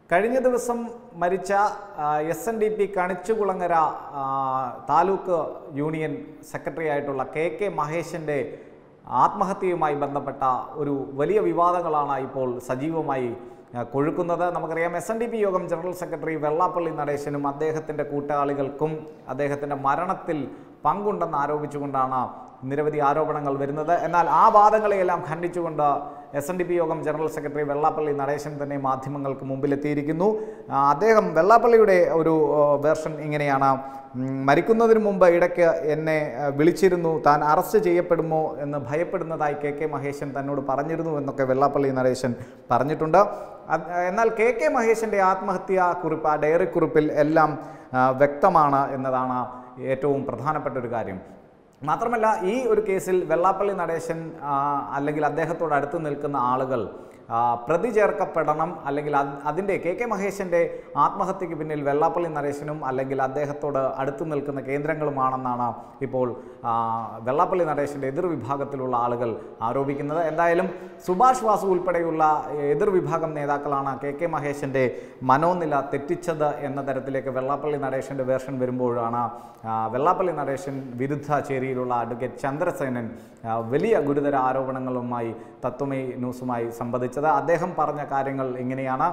കഴിഞ്ഞ ദിവസം മരിച്ച S N D P Kanichukulangara ആ, താലൂക്ക് യൂണിയൻ സെക്രട്ടറി ആയിട്ടുള്ള കെ കെ മഹേഷിൻ്റെ ആത്മഹത്യയുമായി ബന്ധപ്പെട്ട ഒരു വലിയ വിവാദങ്ങളാണ് ഇപ്പോൾ സജീവമായി ആ, കൊഴുക്കുന്നത് നമുക്കറിയാം S N D P Yogam general secretary Vellappally നടേശനും അദ്ദേഹത്തിൻ്റെ കൂട്ടാളികൾക്കും അദ്ദേഹത്തിൻ്റെ മരണത്തിൽ പങ്കുണ്ടെന്ന് ആരോപിച്ചുകൊണ്ടാണ് നിരവധി ആരോപണങ്ങൾ വരുന്നത് എന്നാൽ ആ വാദങ്ങളെയെല്ലാം ഖണ്ഡിച്ചുകൊണ്ട് S N D P Yogam general secretary Vellappally Natesan തന്നെ മാധ്യമങ്ങൾക്ക് മുമ്പിലെത്തിയിരിക്കുന്നു ആ, അദ്ദേഹം വെള്ളാപ്പള്ളിയുടെ ഒരു വേർഷൻ ഇങ്ങനെയാണ് ഉം, മരിക്കുന്നതിന് മുമ്പ് ഇടയ്ക്ക് എന്നെ ആ, വിളിച്ചിരുന്നു താൻ അറസ്റ്റ് ചെയ്യപ്പെടുമോ എന്ന് ഭയപ്പെടുന്നതായി കെ കെ മഹേശൻ തന്നോട് പറഞ്ഞിരുന്നു എന്നൊക്കെ വെള്ളാപ്പള്ളി നടേശൻ പറഞ്ഞിട്ടുണ്ട് അത് എന്നാൽ കെ കെ മഹേശൻ്റെ ആത്മഹത്യാ കുറിപ്പ് ആ ഡയറി കുറിപ്പിൽ എല്ലാം ആ, വ്യക്തമാണ് എന്നതാണ് ഏറ്റവും പ്രധാനപ്പെട്ട ഒരു കാര്യം മാത്രമല്ല ഈ ഒരു കേസിൽ വെള്ളാപ്പള്ളി നടേശൻ ആ, അല്ലെങ്കിൽ അദ്ദേഹത്തോട് അടുത്ത് നിൽക്കുന്ന ആളുകൾ ആ, പ്രതി ചേർക്കപ്പെടണം അല്ലെങ്കിൽ അത് അതിൻ്റെ കെ കെ മഹേശൻ്റെ ആത്മഹത്യക്ക് പിന്നിൽ വെള്ളാപ്പള്ളി നടേശനും അല്ലെങ്കിൽ അദ്ദേഹത്തോട് അടുത്ത് നിൽക്കുന്ന കേന്ദ്രങ്ങളുമാണെന്നാണ് ഇപ്പോൾ ആ, വെള്ളാപ്പള്ളി നടേശൻ്റെ എതിർവിഭാഗത്തിലുള്ള ആളുകൾ ആരോപിക്കുന്നത് എന്തായാലും സുഭാഷ് വാസു ഉൾപ്പെടെയുള്ള എതിർവിഭാഗം നേതാക്കളാണ് കെ കെ മഹേശൻ്റെ മനോനില തെറ്റിച്ചത് എന്ന തരത്തിലേക്ക് വെള്ളാപ്പള്ളി നടേശൻ്റെ വേർഷൻ വരുമ്പോഴാണ് ആ, വെള്ളാപ്പള്ളി നടേശൻ വിരുദ്ധ ചേരിയിലുള്ള അഡ്വക്കേറ്റ് ചന്ദ്രസേനൻ ആ, വലിയ ഗുരുതര ആരോപണങ്ങളുമായി തത്വമേ ന്യൂസുമായി സംബന്ധിച്ചത് അദ്ദേഹം പറഞ്ഞ കാര്യങ്ങൾ ഇങ്ങനെയാണ്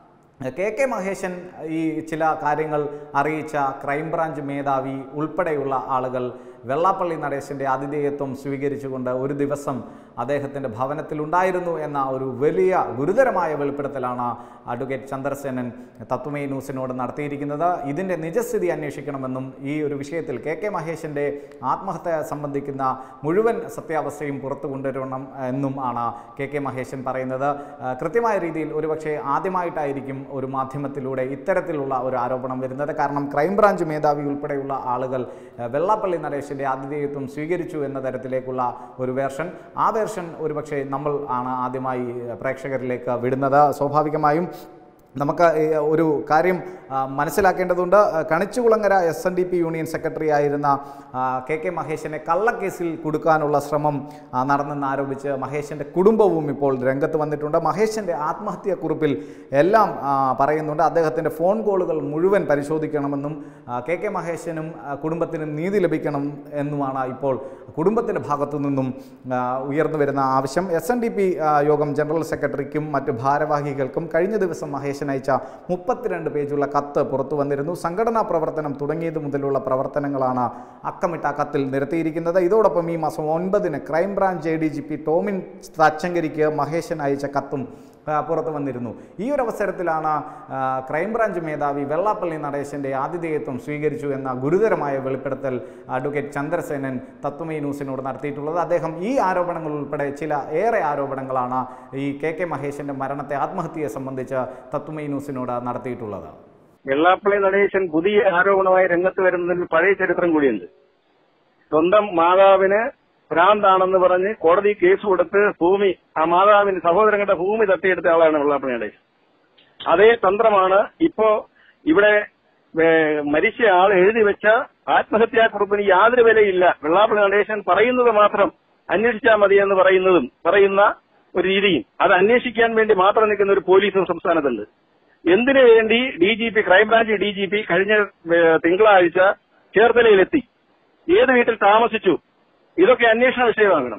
കെ കെ മഹേശൻ ഈ ചില കാര്യങ്ങൾ അറിയിച്ച ക്രൈംബ്രാഞ്ച് മേധാവി ഉൾപ്പെടെയുള്ള ആളുകൾ വെള്ളാപ്പള്ളി നടേശൻ്റെ ആതിഥേയത്വം സ്വീകരിച്ചുകൊണ്ട് ഒരു ദിവസം അദ്ദേഹത്തിൻ്റെ ഭവനത്തിലുണ്ടായിരുന്നു എന്ന ഒരു വലിയ ഗുരുതരമായ വെളിപ്പെടുത്തലാണ് അഡ്വക്കേറ്റ് ചന്ദ്രസേനൻ തത്വമേ ന്യൂസിനോട് നടത്തിയിരിക്കുന്നത് ഇതിൻ്റെ നിജസ്ഥിതി അന്വേഷിക്കണമെന്നും ഈ ഒരു വിഷയത്തിൽ കെ കെ മഹേശൻ്റെ ആത്മഹത്യ സംബന്ധിക്കുന്ന മുഴുവൻ സത്യാവസ്ഥയും പുറത്തു കൊണ്ടുവരണം എന്നും ആണ് കെ കെ മഹേശൻ പറയുന്നത് ആ, കൃത്യമായ രീതിയിൽ ഒരുപക്ഷെ ആദ്യമായിട്ടായിരിക്കും ഒരു മാധ്യമത്തിലൂടെ ഇത്തരത്തിലുള്ള ഒരു ആരോപണം വരുന്നത് കാരണം ക്രൈംബ്രാഞ്ച് മേധാവി ഉൾപ്പെടെയുള്ള ആളുകൾ ആ, വെള്ളാപ്പള്ളി നടേശൻ്റെ ആതിഥേയത്വം സ്വീകരിച്ചു എന്ന തരത്തിലേക്കുള്ള ഒരു വേർഷൻ ആ വേർഷൻ ഒരുപക്ഷെ നമ്മൾ ആണ് ആദ്യമായി പ്രേക്ഷകരിലേക്ക് വിടുന്നത് സ്വാഭാവികമായും നമുക്ക് ഈ ഒരു കാര്യം ആ, മനസ്സിലാക്കേണ്ടതുണ്ട് ആ, Kanichukulangara S N D P union secretary ആയിരുന്ന ആ, കെ കെ മഹേശനെ കള്ളക്കേസിൽ കൊടുക്കാനുള്ള ശ്രമം ആ, നടന്നെന്ന് ആരോപിച്ച് മഹേശൻ്റെ കുടുംബവും ഇപ്പോൾ രംഗത്ത് വന്നിട്ടുണ്ട് മഹേശൻ്റെ ആത്മഹത്യാക്കുറിപ്പിൽ എല്ലാം ആ, പറയുന്നുണ്ട് അദ്ദേഹത്തിൻ്റെ ഫോൺ കോളുകൾ മുഴുവൻ പരിശോധിക്കണമെന്നും ആ, കെ കെ മഹേശനും ആ, കുടുംബത്തിനും നീതി ലഭിക്കണം എന്നുമാണ് ഇപ്പോൾ കുടുംബത്തിൻ്റെ ഭാഗത്തു നിന്നും ആ, ഉയർന്നു വരുന്ന ആവശ്യം S N D P Yogam general സെക്രട്ടറിക്കും മറ്റ് ഭാരവാഹികൾക്കും കഴിഞ്ഞ ദിവസം മഹേശൻ അയച്ച മുപ്പത്തിരണ്ട് പേജുള്ള കത്ത് പുറത്തു വന്നിരുന്നു സംഘടനാ പ്രവർത്തനം തുടങ്ങിയത് മുതലുള്ള പ്രവർത്തനങ്ങളാണ് അക്കമിട്ട ആ കത്തിൽ നിരത്തിയിരിക്കുന്നത് ഇതോടൊപ്പം ഈ മാസം ഒൻപതിന് crime branch A D G P Tomin തച്ചങ്കരിക്ക് മഹേശൻ അയച്ച കത്തും ആ, പുറത്തു വന്നിരുന്നു ഈ ഒരു അവസരത്തിലാണ് ആ, ക്രൈംബ്രാഞ്ച് മേധാവി വെള്ളാപ്പള്ളി നടേശൻ്റെ ആതിഥേയത്വം സ്വീകരിച്ചു എന്ന ഗുരുതരമായ വെളിപ്പെടുത്തൽ അഡ്വക്കേറ്റ് ചന്ദ്രസേനൻ തത്വമേ ന്യൂസിനോട് നടത്തിയിട്ടുള്ളത് അദ്ദേഹം ഈ ആരോപണങ്ങൾ ഉൾപ്പെടെ ചില ഏറെ ആരോപണങ്ങളാണ് ഈ കെ കെ മഹേശൻ്റെ മരണത്തെ ആത്മഹത്യയെ സംബന്ധിച്ച് തത്വമേ ന്യൂസിനോട് നടത്തിയിട്ടുള്ളത് വെള്ളാപ്പള്ളി നടേശൻ പുതിയ ആരോപണമായി രംഗത്ത് വരുന്നതിൽ പഴയ ചരിത്രം കൂടിയുണ്ട് സ്വന്തം മാതാവിന് ഭ്രാന്താണെന്ന് പറഞ്ഞ് കോടതി കേസ് കൊടുത്ത് ഭൂമി ആ മാതാവിന് സഹോദരങ്ങളുടെ ഭൂമി തട്ടിയെടുത്ത ആളാണ് വെള്ളാപ്പള്ളി നടേശൻ അതേ തന്ത്രമാണ് ഇപ്പോ ഇവിടെ ഏ, മരിച്ച ആൾ എഴുതി വെച്ച ആത്മഹത്യാക്കുറിപ്പിന് യാതൊരു വിലയില്ല വെള്ളാപ്പള്ളി നടേശൻ പറയുന്നത് മാത്രം അന്വേഷിച്ചാൽ മതി എന്ന് പറയുന്നതും പറയുന്ന ഒരു രീതിയും അത് അന്വേഷിക്കാൻ വേണ്ടി മാത്രം നിൽക്കുന്ന ഒരു പോലീസും സംസ്ഥാനത്തുണ്ട് എന്തിനു വേണ്ടി D G P crime branch D G P കഴിഞ്ഞ ഏ, തിങ്കളാഴ്ച ചേർത്തലയിലെത്തി ഏത് വീട്ടിൽ താമസിച്ചു ഇതൊക്കെ അന്വേഷണ വിഷയമാകണം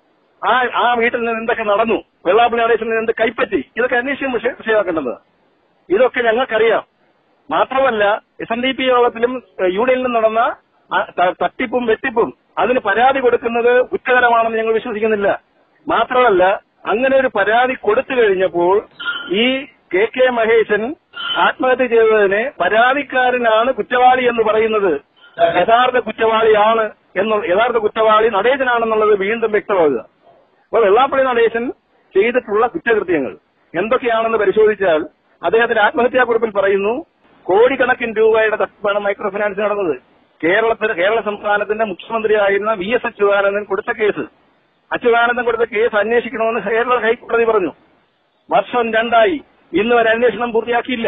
ആ ആ വീട്ടിൽ നിന്ന് എന്തൊക്കെ നടന്നു വെള്ളാപ്പള്ളി നടേശനിൽ നിന്ന് എന്ത് കൈപ്പറ്റി ഇതൊക്കെ അന്വേഷണം വിഷയ- വിഷയമാക്കേണ്ടത് ഇതൊക്കെ ഞങ്ങൾക്കറിയാം മാത്രമല്ല എസ് എൻ ഡി പി യോഗത്തിലും ഏഹ്, യൂണിയനിലും നടന്ന ആ ത- തട്ടിപ്പും വെട്ടിപ്പും അതിന് പരാതി കൊടുക്കുന്നത് കുറ്റകരമാണെന്ന് ഞങ്ങൾ വിശ്വസിക്കുന്നില്ല മാത്രമല്ല അങ്ങനെ ഒരു പരാതി കൊടുത്തു കഴിഞ്ഞപ്പോൾ ഈ കെ കെ മഹേശൻ ആത്മഹത്യ ചെയ്തതിന് പരാതിക്കാരനാണ് കുറ്റവാളി എന്ന് പറയുന്നത് യഥാർത്ഥ കുറ്റവാളിയാണ് എന്ന് യഥാർത്ഥ കുറ്റവാളി നടേശനാണെന്നുള്ളത് വീണ്ടും വ്യക്തമാകുക അപ്പോൾ വെള്ളാപ്പള്ളി നടേശൻ ചെയ്തിട്ടുള്ള കുറ്റകൃത്യങ്ങൾ എന്തൊക്കെയാണെന്ന് പരിശോധിച്ചാൽ അദ്ദേഹത്തിന്റെ ആത്മഹത്യാക്കുറിപ്പിൽ പറയുന്നു കോടിക്കണക്കിന് രൂപയുടെ തട്ടിപ്പാണ് മൈക്രോ ഫിനാൻസ് നടന്നത് കേരളത്തിന് കേരള സംസ്ഥാനത്തിന്റെ മുഖ്യമന്ത്രിയായിരുന്ന വി എസ് അച്യുതാനന്ദൻ കൊടുത്ത കേസ് അച്യുതാനന്ദൻ കൊടുത്ത കേസ് അന്വേഷിക്കണമെന്ന് കേരള ഹൈക്കോടതി പറഞ്ഞു വർഷം രണ്ടായി ഇന്ന് വരെ അന്വേഷണം പൂർത്തിയാക്കിയില്ല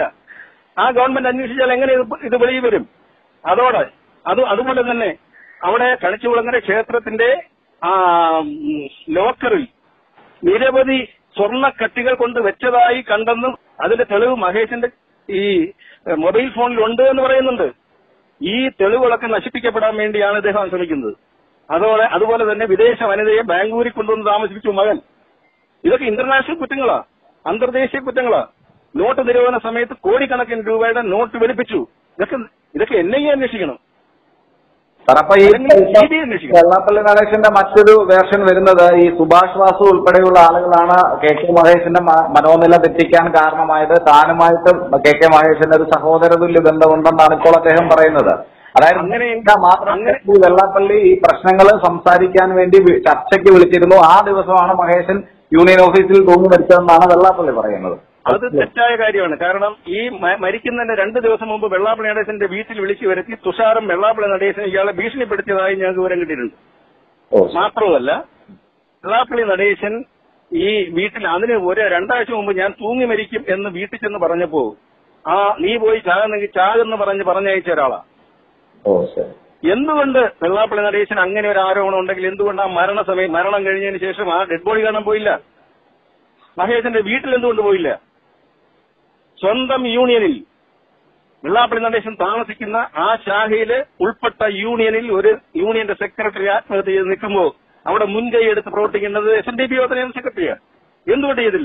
ആ ഗവൺമെന്റ് അന്വേഷിച്ചാൽ എങ്ങനെ ഇത് ഇത് വെളിയിൽ വരും അതോടെ അത് അതുപോലെ തന്നെ അവിടെ കണിച്ചുകുളങ്ങര ക്ഷേത്രത്തിന്റെ ആ ഉം, ലോക്കറിൽ നിരവധി സ്വർണ്ണക്കട്ടികൾ കൊണ്ട് വെച്ചതായി കണ്ടെന്നും അതിന്റെ തെളിവ് മഹേഷിന്റെ ഈ എഹ്, മൊബൈൽ ഫോണിൽ ഉണ്ട് എന്ന് പറയുന്നുണ്ട് ഈ തെളിവുകളൊക്കെ നശിപ്പിക്കപ്പെടാൻ വേണ്ടിയാണ് ഇദ്ദേഹം ശ്രമിക്കുന്നത് അതോടെ അതുപോലെ തന്നെ വിദേശ വനിതയെ ബാംഗ്ലൂരിൽ കൊണ്ടുവന്ന് താമസിപ്പിച്ചു മകൻ ഇതൊക്കെ ഇന്റർനാഷണൽ കുറ്റങ്ങളാ അന്തർദേശീയ കുറ്റങ്ങളാ നോട്ട് നിരോധന സമയത്ത് കോടിക്കണക്കിന് രൂപയുടെ നോട്ട് വെളുപ്പിച്ചു ഇതൊക്കെ ഇതൊക്കെ എൻ ഐ എ അന്വേഷിക്കണം സാർ അപ്പൊ ഈ അല്ലെങ്കിൽ CBI അന്വേഷിക്കണം. വെള്ളാപ്പള്ളി നടേശന്റെ മറ്റൊരു വേർഷൻ വരുന്നത് ഈ സുഭാഷ് വാസു ഉൾപ്പെടെയുള്ള ആളുകളാണ് കെ കെ മഹേഷിന്റെ മ- മനോനില തെറ്റിക്കാൻ കാരണമായത് താനുമായിട്ട് കെ കെ മഹേഷിന്റെ ഒരു സഹോദര തുല്യ ബന്ധമുണ്ടെന്നാണ് ഇപ്പോൾ അദ്ദേഹം പറയുന്നത് അതായത് അങ്ങനെ ഇതാ മാത്രം അങ്ങനെ- ഈ വെള്ളാപ്പള്ളി ഈ പ്രശ്നങ്ങൾ സംസാരിക്കാൻ വേണ്ടി വി- ചർച്ചയ്ക്ക് വിളിച്ചിരുന്നു ആ ദിവസമാണ് മഹേശൻ യൂണിയൻ ഓഫീസിൽ തൂങ്ങി മരിച്ചതെന്നാണ് വെള്ളാപ്പള്ളി പറയുന്നത് അത് തെറ്റായ കാര്യമാണ് കാരണം ഈ മ- മരിക്കുന്നതിന്റെ രണ്ട് ദിവസം മുമ്പ് വെള്ളാപ്പള്ളി നടേശന്റെ വീട്ടിൽ വിളിച്ചു വരുത്തി തുഷാറും വെള്ളാപ്പള്ളി നടേശൻ ഇയാളെ ഭീഷണിപ്പെടുത്തിയതായി ഞങ്ങൾക്ക് വിവരം കിട്ടിയിട്ടുണ്ട് ഓ മാത്രമല്ല വെള്ളാപ്പള്ളി നടേശൻ ഈ വീട്ടിൽ അതിന് ഒരു രണ്ടാഴ്ച മുമ്പ് ഞാൻ തൂങ്ങി മരിക്കും എന്ന് വീട്ടിൽ ചെന്ന് പറഞ്ഞപ്പോ ആ നീ പോയി ചാകുന്നെങ്കിൽ ചാകെന്ന് പറഞ്ഞ് പറഞ്ഞയച്ച ഒരാളാ ഓ ശരി എന്തുകൊണ്ട് വെള്ളാപ്പള്ളി നടേശൻ അങ്ങനെ ഒരു ആരോപണം ഉണ്ടെങ്കിൽ എന്തുകൊണ്ട് ആ മരണസമയം മരണം കഴിഞ്ഞതിന് ശേഷം ആ ഡെഡ് ബോഡി കാണാൻ പോയില്ല മഹേശന്റെ വീട്ടിൽ എന്തുകൊണ്ട് പോയില്ല സ്വന്തം യൂണിയനിൽ വെള്ളാപ്പള്ളി നടേശൻ താമസിക്കുന്ന ആ ശാഖയില് ഉൾപ്പെട്ട യൂണിയനിൽ ഒരു യൂണിയന്റെ സെക്രട്ടറി ആത്മഹത്യ ചെയ്ത് നിൽക്കുമ്പോൾ അവിടെ മുൻകൈ എടുത്ത് പ്രവർത്തിക്കേണ്ടത് എസ് എൻ ഡി പി യോഗത്തിന് സെക്രട്ടറിയാ എന്തുകൊണ്ട് ചെയ്തില്ല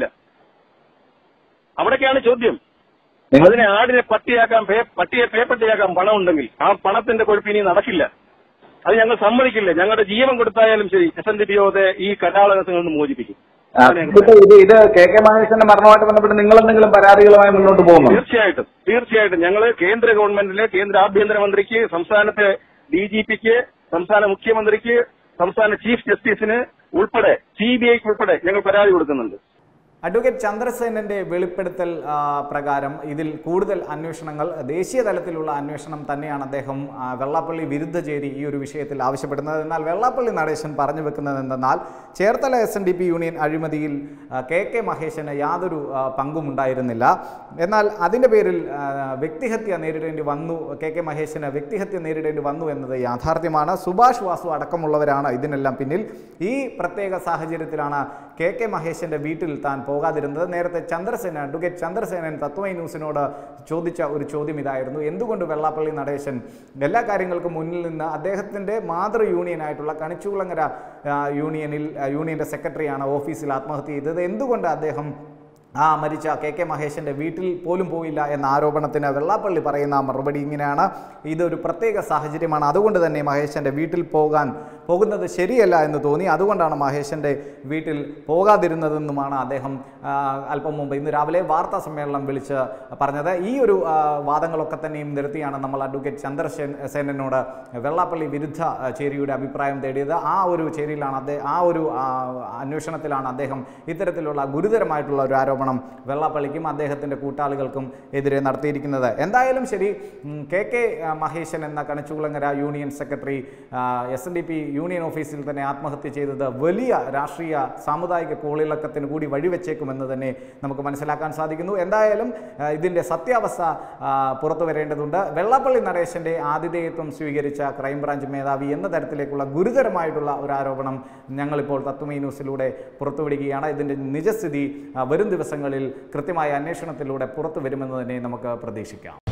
അവിടേക്കാണ് ചോദ്യം നിങ്ങൾ അതിനെ ആടിനെ പട്ടിയാക്കാൻ പേ- പട്ടിയെ പേപ്പട്ടിയാക്കാൻ പണം ഉണ്ടെങ്കിൽ ആ പണത്തിന്റെ കൊഴുപ്പ് ഇനി നടക്കില്ല അത് ഞങ്ങൾ സമ്മതിക്കില്ല ഞങ്ങളുടെ ജീവൻ കൊടുത്തായാലും ശരി എസ് എൻ ഡി പി യോഗത്തെ ഈ കലാളകത്തിൽ നിന്ന് മോചിപ്പിക്കും ആ, ഇതിപ്പോ ഇത് ഇത് കെ കെ മഹേശന്റെ മരണവുമായിട്ട് ബന്ധപ്പെട്ട് നിങ്ങൾ എന്തെങ്കിലും പരാതികളുമായി മുന്നോട്ട് പോകുന്നു തീർച്ചയായിട്ടും തീർച്ചയായിട്ടും ഞങ്ങൾ കേന്ദ്ര ഗവൺമെന്റിലെ കേന്ദ്ര ആഭ്യന്തരമന്ത്രിക്ക് സംസ്ഥാനത്തെ ഡി ജി പിക്ക് സംസ്ഥാന മുഖ്യമന്ത്രിക്ക് സംസ്ഥാന ചീഫ് ജസ്റ്റിസിന് ഉൾപ്പെടെ സി ബി ഐക്ക് ഉൾപ്പെടെ ഞങ്ങൾ പരാതി കൊടുക്കുന്നുണ്ട് അഡ്വക്കേറ്റ് ചന്ദ്രസേനന്റെ വെളിപ്പെടുത്തൽ ആ, പ്രകാരം ഇതിൽ കൂടുതൽ അന്വേഷണങ്ങൾ ദേശീയ തലത്തിലുള്ള അന്വേഷണം തന്നെയാണ് അദ്ദേഹം ആ, വെള്ളാപ്പള്ളി വിരുദ്ധ ചേരി ഈ ഒരു വിഷയത്തിൽ ആവശ്യപ്പെടുന്നത് എന്നാൽ വെള്ളാപ്പള്ളി നടേശൻ പറഞ്ഞു വെക്കുന്നത് എന്തെന്നാൽ Cherthala S N D P union അഴിമതിയിൽ ആ, കെ കെ മഹേശന് യാതൊരു ആ, പങ്കും ഉണ്ടായിരുന്നില്ല എന്നാൽ അതിൻ്റെ പേരിൽ ആ, വ്യക്തിഹത്യ നേരിടേണ്ടി വന്നു കെ കെ മഹേശന് വ്യക്തിഹത്യ നേരിടേണ്ടി വന്നു എന്നത് യാഥാർത്ഥ്യമാണ് സുഭാഷ് വാസു അടക്കമുള്ളവരാണ് ഇതിനെല്ലാം പിന്നിൽ ഈ പ്രത്യേക സാഹചര്യത്തിലാണ് കെ കെ മഹേശന്റെ വീട്ടിൽ താൻ പോകാതിരുന്നത് നേരത്തെ ചന്ദ്രസേന അഡ്വക്കേറ്റ് ചന്ദ്രസേനൻ തത്വമൈ ന്യൂസിനോട് ചോദിച്ച ഒരു ചോദ്യം ഇതായിരുന്നു എന്തുകൊണ്ട് വെള്ളാപ്പള്ളി നടേശൻ എല്ലാ കാര്യങ്ങൾക്കും മുന്നിൽ നിന്ന് അദ്ദേഹത്തിൻ്റെ മാതൃ യൂണിയനായിട്ടുള്ള കണിച്ചുകുളങ്ങര ആ, യൂണിയനിൽ ആ, യൂണിയന്റെ സെക്രട്ടറിയാണ് ഓഫീസിൽ ആത്മഹത്യ ചെയ്തത് എന്തുകൊണ്ട് അദ്ദേഹം ആ മരിച്ച കെ കെ മഹേശന്റെ വീട്ടിൽ പോലും പോയില്ല എന്ന ആരോപണത്തിന് വെള്ളാപ്പള്ളി പറയുന്ന മറുപടി ഇങ്ങനെയാണ് ഇതൊരു പ്രത്യേക സാഹചര്യമാണ് അതുകൊണ്ട് തന്നെ മഹേശന്റെ വീട്ടിൽ പോകാൻ പോകുന്നത് ശരിയല്ല എന്ന് തോന്നി അതുകൊണ്ടാണ് മഹേശന്റെ വീട്ടിൽ പോകാതിരുന്നതെന്നുമാണ് അദ്ദേഹം ആ, അല്പം മുമ്പ് ഇന്ന് രാവിലെ വാർത്താ സമ്മേളനം വിളിച്ച് പറഞ്ഞത് ഈ ഒരു ആ, വാദങ്ങളൊക്കെ തന്നെയും നിർത്തിയാണ് നമ്മൾ അഡ്വക്കേറ്റ് ചന്ദ്രസേൻ സേനനോട് വെള്ളാപ്പള്ളി വിരുദ്ധ ആ, ചേരിയുടെ അഭിപ്രായം തേടിയത് ആ ഒരു ചേരിയിലാണ് അദ്ദേഹം ആ ഒരു ആ, അന്വേഷണത്തിലാണ് അദ്ദേഹം ഇത്തരത്തിലുള്ള ഗുരുതരമായിട്ടുള്ള ഒരു ആരോപണം വെള്ളാപ്പള്ളിക്കും അദ്ദേഹത്തിൻ്റെ കൂട്ടാളികൾക്കും എതിരെ നടത്തിയിരിക്കുന്നത് എന്തായാലും ശരി ഉം, കെ കെ ആ, മഹേശൻ എന്ന Kanichukulangara union secretary S N D P union ഓഫീസിൽ തന്നെ ആത്മഹത്യ ചെയ്തത് വലിയ രാഷ്ട്രീയ സാമുദായിക കോളിളക്കത്തിന് കൂടി വഴിവെച്ചേക്കുമെന്ന് തന്നെ നമുക്ക് മനസ്സിലാക്കാൻ സാധിക്കുന്നു എന്തായാലും ആ, ഇതിൻ്റെ സത്യാവസ്ഥ ആ, പുറത്തു വരേണ്ടതുണ്ട് വെള്ളാപ്പള്ളി നടേശൻ്റെ ആതിഥേയത്വം സ്വീകരിച്ച ക്രൈംബ്രാഞ്ച് മേധാവി എന്ന തരത്തിലേക്കുള്ള ഗുരുതരമായിട്ടുള്ള ഒരു ആരോപണം ഞങ്ങളിപ്പോൾ തത്വമൈ ന്യൂസിലൂടെ പുറത്തുവിടുകയാണ് ഇതിൻ്റെ നിജസ്ഥിതി ആ, വരും ദിവസങ്ങളിൽ കൃത്യമായ അന്വേഷണത്തിലൂടെ പുറത്തു വരുമെന്ന് തന്നെ നമുക്ക് പ്രതീക്ഷിക്കാം